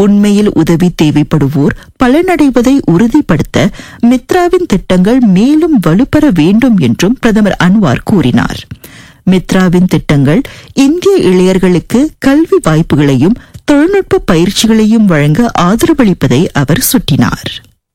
உண்மையில் உதவி தேவைப்படுவோர் பலனடைவதை உறுதிப்படுத்த மித்ராவின் திட்டங்கள் மேலும் வலுப்பெற வேண்டும் என்றும் பிரதமர் அன்வார் கூறினார் மித்ராவின் திட்டங்கள் இந்திய இளையர்களுக்கு கல்வி வாய்ப்புகளையும் தொழில்நுட்ப பயிற்சிகளையும் வழங்க ஆதரவளிப்பதை அவர் சுட்டினார்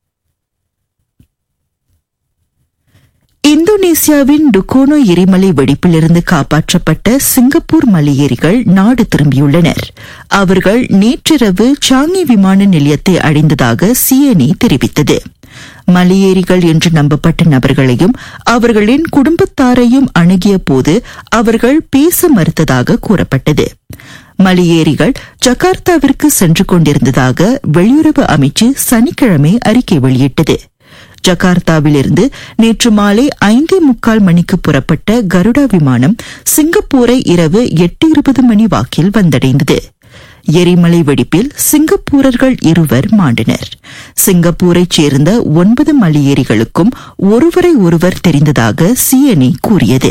இந்தோனேசியாவின் டுகோனோ எரிமலை வெடிப்பிலிருந்து காப்பாற்றப்பட்ட சிங்கப்பூர் மலையேறிகள் நாடு திரும்பியுள்ளனர் அவர்கள் நேற்றிரவு சாங்கி விமான நிலையத்தை அடைந்ததாக சிஎன்இ தெரிவித்தது மலையேறிகள் என்று நம்பப்பட்ட நபர்களையும் அவர்களின் குடும்பத்தாரையும் அணுகிய போது அவர்கள் பேச மறுத்ததாக கூறப்பட்டது மலையேறிகள் ஜகார்த்தாவிற்கு சென்று கொண்டிருந்ததாக வெளியுறவு அமைச்சு சனிக்கிழமை அறிக்கை வெளியிட்டது ஜகார்த்தாவிலிருந்து நேற்று மாலை ஐந்தே முக்கால் மணிக்கு புறப்பட்ட கருடா விமானம் சிங்கப்பூரை இரவு எட்டு இருபது மணி வாக்கில் வந்தடைந்தது எரிமலை வெடிப்பில் சிங்கப்பூரர்கள் இருவர் மாண்டனர் சிங்கப்பூரைச் சேர்ந்த ஒன்பது மலையேறிகளுக்கும் ஒருவரை ஒருவர் தெரிந்ததாக சிஎன்இ கூறியது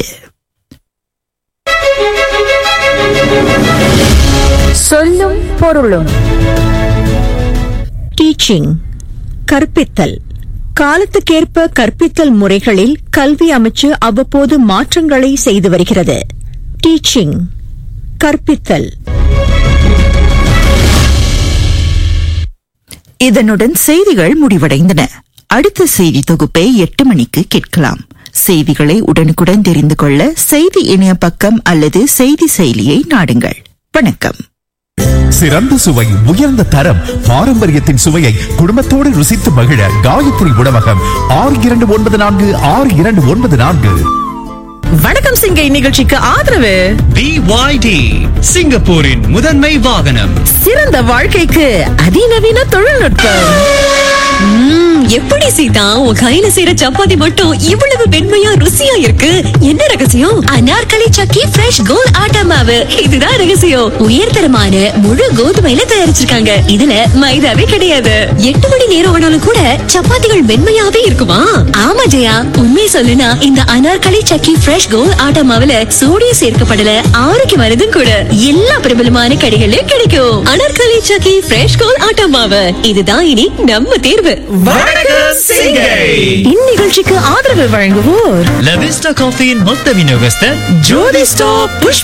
சொல்லும் பொருளும் டீச்சிங் கற்பித்தல் காலத்துக்கேற்ப கற்பித்தல் முறைகளில் கல்வி அமைச்சு அவ்வப்போது மாற்றங்களை செய்து வருகிறது டீச்சிங் கற்பித்தல் இதனுடன் செய்திகள் முடிவடைந்தன அடுத்த செய்தி தொகுப்பை எட்டு மணிக்கு கேட்கலாம் செய்திகளை உடனுக்குடன் தெரிந்து கொள்ள செய்தி இணைய பக்கம் அல்லது செய்தி செயலியை நாடுங்கள் வணக்கம் சிறந்த சுவை உயர்ந்த தரம் பாரம்பரியத்தின் சுவையை குடும்பத்தோடு ருசித்து மகிழ காயத்ரி உணவகம் ஆறு இரண்டு ஒன்பது நான்கு ஆறு இரண்டு ஒன்பது நான்கு வணக்கம் சிங்கை நிகழ்ச்சிக்கு ஆதரவு BYD சிங்கப்பூரின் முதன்மை வாகனம் சிறந்த வாழ்க்கைக்கு அதிநவீன தொழில்நுட்பம் ம்ம், எப்படி சீதா உன் கையில செய்யற சப்பாத்தி மட்டும் இவ்வளவு மென்மையா ருசியா இருக்கு என்ன ரகசியம் அனார்கலி சக்கி ஃப்ரெஷ் கோல் ஆட்டா மாவு இதுதான் ரகசியம் உயர்தரமான முழு கோதுமையில தயாரிச்சிருக்காங்க இதுல மைதாவே கிடையாது எட்டு மணி நேரம் ஆனாலும் கூட சப்பாத்திகள் மென்மையாவே இருக்குமா ஆமா ஜெயா உண்மை சொல்லுனா இந்த அனார்கலி சக்கி ஃப்ரெஷ் கோல் ஆட்டா மாவுல சோடியம் சேர்க்கப்படல ஆரோக்கியமானதும் கூட எல்லா பிரபலமான கடைகளிலும் கிடைக்கும் அனார்கலி சக்கி ஃப்ரெஷ் கோல் ஆட்டா மாவு இதுதான் இனி நம்ம தேர்வு வணக்கம் சிங்கை இந்நிகழ்ச்சிக்கு ஆதரவு வழங்குவோர் லவிஸ்டா காஃபியின் மொத்த விநியோகஸ்தர் ஜோதி ஸ்டாப் புஷ்பா